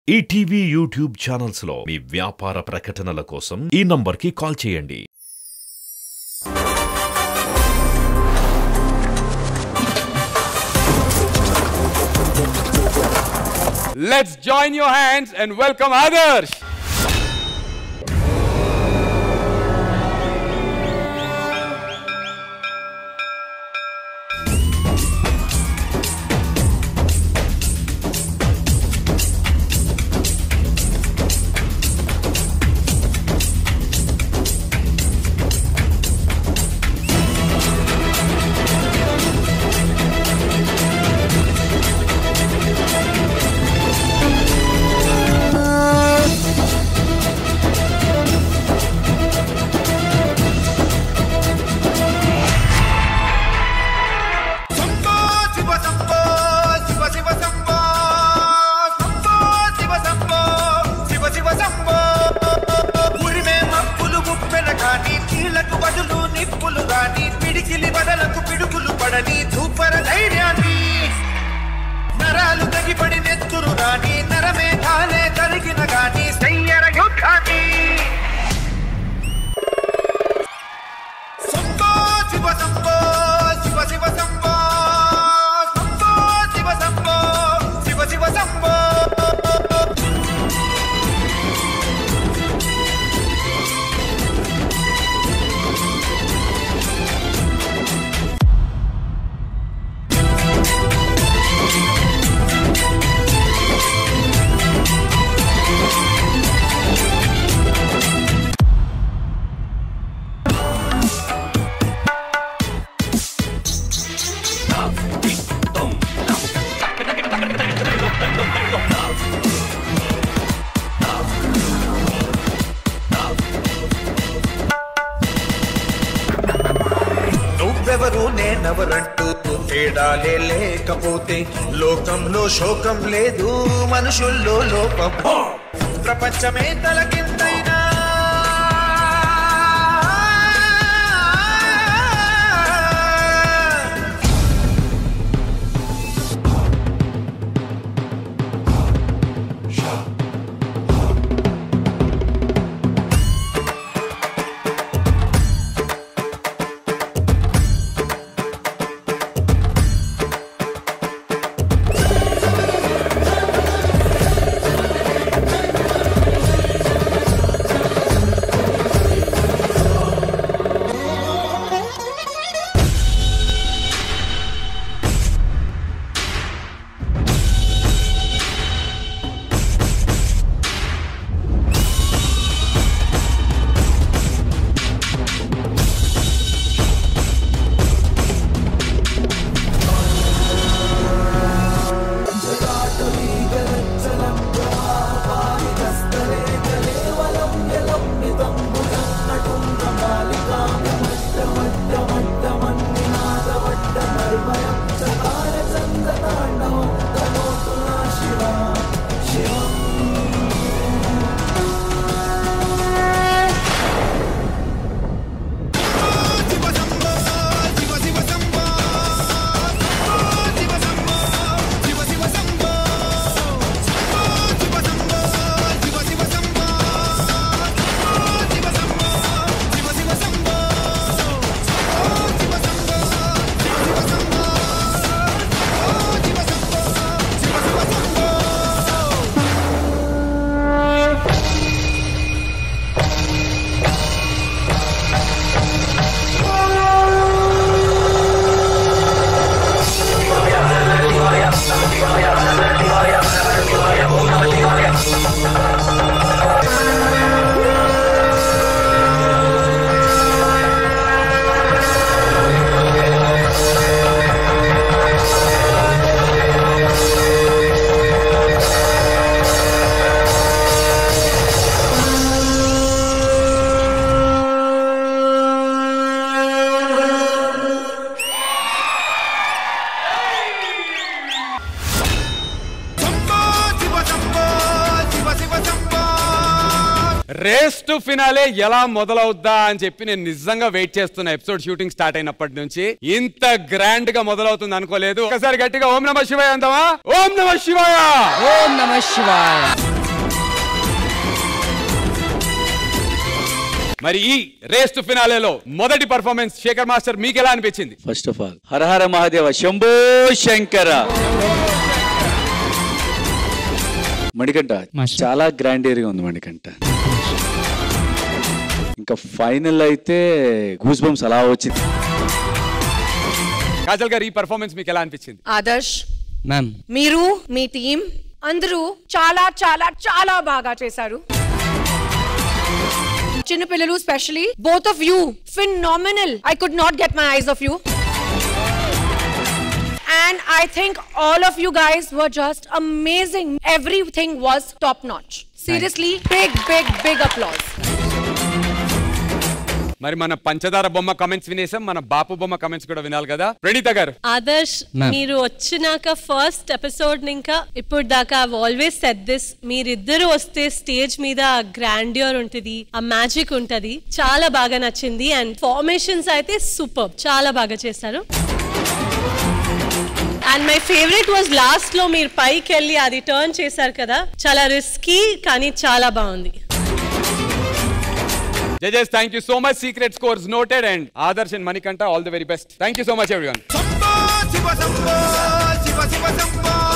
ETV YouTube channels లో మీ వ్యాపార ప్రకటనల కోసం ఈ నంబర్కి కాల్ చేయండి Let's join your hands and welcome Adarsh. Shambho Shiva Shambho Shiva Shiva Shambho Shambho Shiva Shambho Shiva Shiva Shambho ఉరిమే మప్పులు ముప్పెన కాని కీళ్లకు బదులు నిప్పులు గాని పిడికిలి బదలకు పిడుగులు పడని ధూపర ధైర్యాన్ని నరాలు తగిపడి నెత్తురు గాని నరమేఘాలే కలిగిన గాని సయ్యర యుద్ధాన్ని శంభో శివ శంభో శివ శివ శంభో శంభో శివ శంభో శివ శివ శంభో నువ్వెవరు నేనెవరంటూ తేడాలే లేకపోతే లోకంలో శోకం లేదు మనుషుల్లో లోపం ప్రపంచమే తలకింతైనా Shambho Shiva Shambho Shiva Shiva Shambho race to finale ఎలా మొదలవుద్దా అని చెప్పి నేను నిజంగా వెయిట్ చేస్తున్న ఎపిసోడ్ షూటింగ్ స్టార్ట్ అయినప్పటి నుంచి ఇంత గ్రాండ్ గా మొదలవుతుంది అనుకోలేదు ఒకసారి గట్టిగా ఓం నమ శివాయ అందామా ఓం నమ శివాయ ఓం నమ శివాయ మరి ఈ రేస్ టు ఫినాలేలో మొదటి పర్ఫార్మెన్స్ శేఖర్ మాస్టర్ మీకు ఎలా అనిపించింది first of all Hara Hara Mahadeva Shambho Shankara Manikanta చాలా గ్రాండ్ ఏరియా ఉంది మణికంఠ ఇంకా ఫైనల్ అయితే గూస్ బంప్స్ అలా వచ్చింది కాజల్ గారు ఈ పర్ఫార్మెన్స్ మీకు ఎలా అనిపించింది ఆదర్శ్ మ్యామ్ మీరు మీ టీం అందరూ చాలా చాలా చాలా బాగా చేశారు చిన్నపిల్లలు specially both of you phenomenal I could not get my eyes off you And I think all of you guys were just amazing. Everything was top notch. Seriously, big, big, big applause. మరి మన పంచదార బొమ్మ comments వినేసాం మన బాపు బొమ్మ comments కూడా వినాలి కదా ప్రణీత గారు ఆదర్శ్ Ma'am. మీరు వచ్చినాక ఫస్ట్ ఎపిసోడ్ ఇంకా ఇప్పుడు దాకా ఆల్వేస్ సెట్ దిస్ మీరిద్దరు వస్తే స్టేజ్ మీద గ్రాండ్యూర్ ఉంటుంది ఆ మ్యాజిక్ ఉంటది చాలా బాగా నచ్చింది అండ్ ఫార్మేషన్స్ అయితే సూపర్ చాలా బాగా చేశారు and my favourite was last లో మీరు పైకి వెళ్ళి అది టర్న్ చేశారు కదా చాలా రిస్కీ కానీ చాలా బాగుంది జజెస్ thank you so much secret scores noted and Adarsh and Manikanta all the very best thank you so much everyone Shambho Shiva Shambho Shiva Shiva Shambho